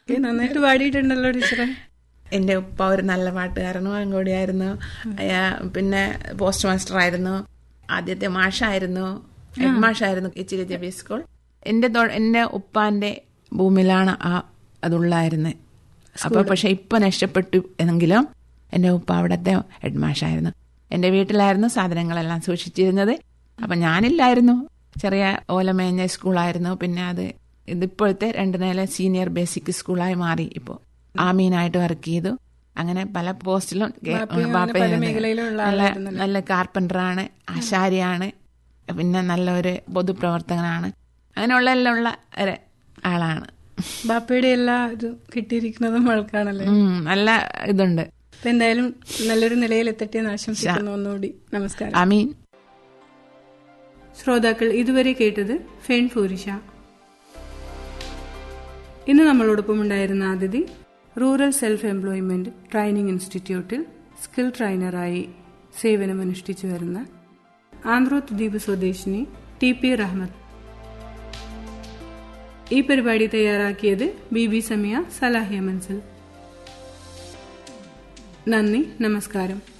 Okay നന്നായിട്ട് പാടിയിട്ടുണ്ടല്ലോ ടീച്ചറെ എൻ്റെ ഉപ്പ ഒരു നല്ല പാട്ടുകാരനും കൂടിയായിരുന്നു അയാ- പിന്നെ പോസ്റ്റ് മാസ്റ്റർ ആയിരുന്നു ആദ്യത്തെ മാഷായിരുന്നു ഹെഡ് മാഷായിരുന്നു ഇച്ചിരി ജബി സ്കൂൾ എൻ്റെ തൊ- എൻ്റെ ഉപ്പാന്റെ ഭൂമിയിലാണ് ആ അതുള്ളായിരുന്നത് അപ്പൊ പക്ഷെ ഇപ്പൊ നഷ്ടപ്പെട്ടു എന്നെങ്കിലും എൻ്റെ ഉപ്പ അവിടത്തെ ഹെഡ് മാഷായിരുന്നു എൻ്റെ വീട്ടിലായിരുന്നു സാധനങ്ങളെല്ലാം സൂക്ഷിച്ചിരുന്നത് അപ്പൊ ഞാനില്ലായിരുന്നു ചെറിയ ഓലമേഞ്ഞ സ്കൂളായിരുന്നു പിന്നെ അത് ഇതിപ്പോഴത്തെ രണ്ട് നില സീനിയർ ബേസിക് സ്കൂളായി മാറി ഇപ്പോൾ ആമീനായിട്ട് വർക്ക് ചെയ്തു അങ്ങനെ പല പോസ്റ്റിലും കേ- ബാപ്പയും അങ്ങനെ ബാപ്പയും പല അതെ. മേഖലയിലുള്ള നല്ല ആളായിരുന്നല്ലേ? നല്ല കാർപ്പൻ്ററാണ് ആശാരിയാണ് പിന്നെ നല്ലൊരു പൊതുപ്രവർത്തകനാണ് അങ്ങനെയുള്ള എല്ലാം ഉള്ള ഒരു ആളാണ് ബാപ്പയുടെ എല്ലാ ഇതും കിട്ടിയിരിക്കുന്നതും അവൾക്കാണല്ലേ ഉം, നല്ല ഇതുണ്ട് അപ്പൊ എന്തായാലും നല്ലൊരു നിലയിൽ എത്തട്ടെ എന്ന് ആശംസിക്കുന്നു ഒന്നുകൂടി നമസ്കാരം അമീൻ ശ്രോതാക്കൾ ഇതുവരെ കേട്ടത് ഫെൺ ഫൂരിഷ ഇന്ന് നമ്മളോടൊപ്പം ഉണ്ടായിരുന്ന അതിഥി റൂറൽ സെൽഫ് എംപ്ലോയ്മെന്റ് ട്രെയിനിംഗ് ഇൻസ്റ്റിറ്റ്യൂട്ടിൽ സ്കിൽ ട്രെയിനറായി സേവനമനുഷ്ഠിച്ചു വരുന്ന ആന്ത്രോത്ത് ദ്വീപ് സ്വദേശിനി ടി പി റഹ്മത്ത് ഈ പരിപാടി തയ്യാറാക്കിയത് ബി ബി സമിയ സലാഹിയ മൻസിൽ നന്ദി നമസ്കാരം